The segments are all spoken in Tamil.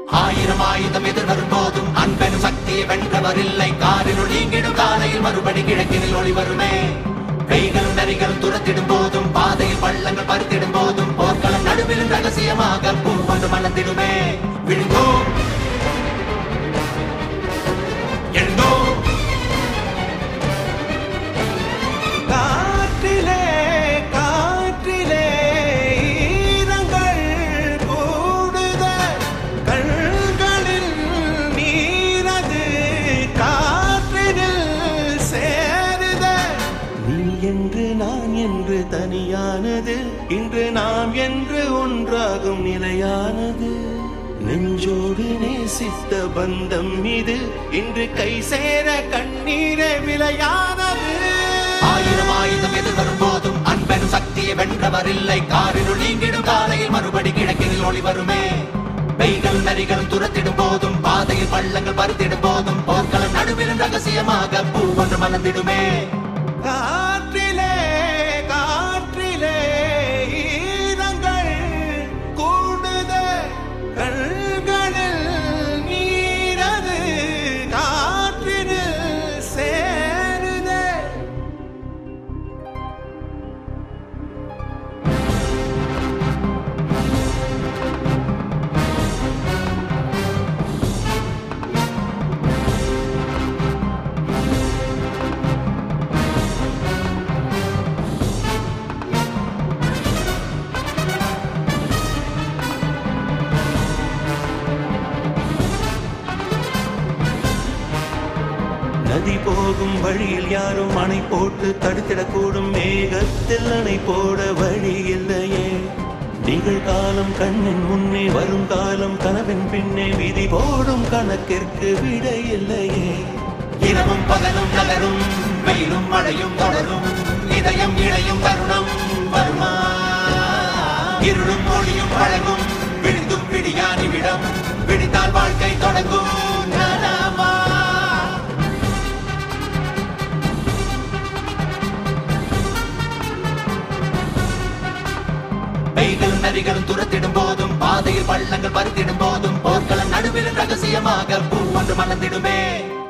ஆயிரம் ஆயுதம் எதிர்வரும் போதும் அன்பெனும் சக்தியை வென்றவர் இல்லை காரினுள் நீங்கிடும் காலையில் மறுபடி கிழக்கினில் ஒளி வருமே கைகளும் நரிகளும் துரத்திடும் போதும் பாதையில் பள்ளங்கள் பருத்திடும் போதும் போர்க்களம் நடுவிலும் ரகசியமாக பூ ஒன்று மலர்ந்திடுமே விழுந்தோம் எழுந்தோம் காற்றிலே காற்றிலே ஈரங்கள் கூடுத கண்களில் நீரது காற்றினில் சேருத நீ என்று நான் என்று தனியானது இன்று நாம் என்று ஒன்றாகும் நிலையானது நெஞ்சோடு நேசித்த பந்தம் இது இன்று கை சேர கண்ணீரே விலையானது ஆயிரம் ஆயுதம் எதிர்வரும் போதும் அன்பெனும் சக்தியை வென்றவர் இல்லை காரினுள் நீங்கிடும் காலையில் மறுபடி கிழக்கினில் ஒளி வருமே பெய்கள் நரிகளும் துரத்திடும் போதும் பாதையில் பள்ளங்கள் பருத்திடும் போதும் போர்க்களம் நடுவிலும் ரகசியமாக பூ ஒன்று மலர்ந்திடுமே காற்றிலே காற்றிலே ஈரங்கள் கூடுத கண்களில் நீரது காற்றினில் சேருதே நதி போகும் வழியில் யாரும் அணை போட்டு தடுத்திடக்கூடும் மேகத்தில் அணை போட வழி இல்லையே நிகழ்காலம் கண்ணின் முன்னே வரும் காலம் கனவின் பின்னே விதி போடும் கணக்கிற்கு விடை இல்லையே இரவும் பகலும் நகரும் வெயிலும் மழையும் தொடரும் இதயம் இழையும் தருணம் வருமா இருளும் ஒளியும் பழகும் விழுந்தும் பிடியா நிமிடம் பிடித்தால் வாழ்க்கை தொடங்கும் நலமா பெய்களும் நரிகளும் துரத்திடும் போதும் பாதையில் பள்ளங்கள் பருத்திடும் போதும் போர்க்களம் நடுவில் ரகசியமாக பூ ஒன்று மலர்ந்திடுமே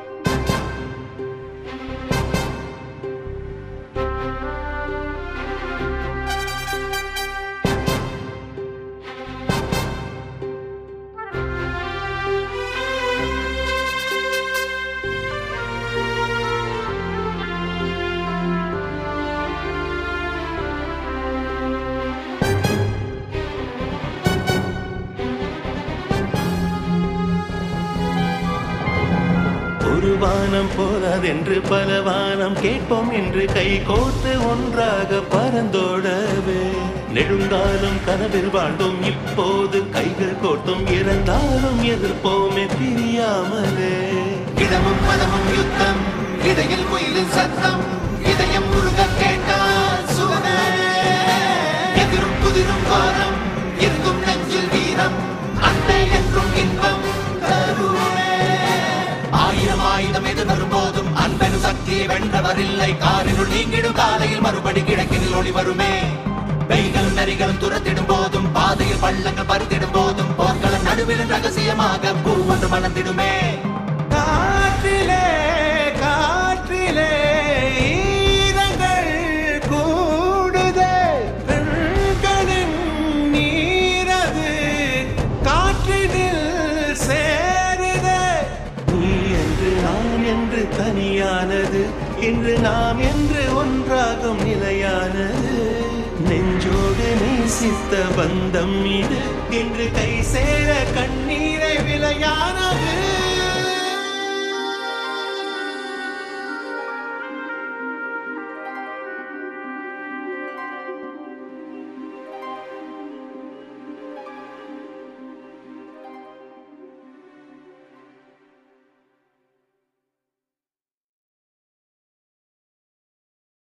ஒரு வானம் போதாதென்று பல வானம் கேட்போம் என்று கை கோர்த்து ஒன்றாக பறந்தோடவே நெடுங்காலம் கனவில் வாழ்ந்தோம் இப்போது கைகள் கோர்த்தும் இறந்தாலும் எதிர்ப்போமே பிரியாமலே இடமும் மனமும் யுத்தம் இடையில் குயிலின் சத்தம் இதயம் முருக கேட்டால் சுகமே எதிரும் குதிரும் வாரம் எங்கும் நெஞ்சில் வீரம் அன்னை என்றும் இன்பம் தருவே ஆயிரம் ஆயுதம் எது வரும்போதும் அன்பெனும் சக்தியை வென்றவர் இல்லை காரினுள் நீங்கிடும் காலையில் மறுபடி கிழக்கினில் ஒளி வருமே பெய்களும் நரிகளும் துரத்திடும் போதும் பாதையில் பள்ளங்கள் பருத்திடும் போதும் போர்க்களம் நடுவில் ரகசியமாக பூ ஒன்று மலர்ந்திடுமே காற்றிலே காற்றிலே ஈரங்கள் கூடுதே கண்களின் நீரது காற்றினில் சேருதே நீ என்று நான் என்று தனியானது இன்று நாம் என்று ஒன்றாகும் நிலையானது நெஞ்சோடு நேசித்த பந்தம் இது இன்று கை சேர கண்ணீரை விலையான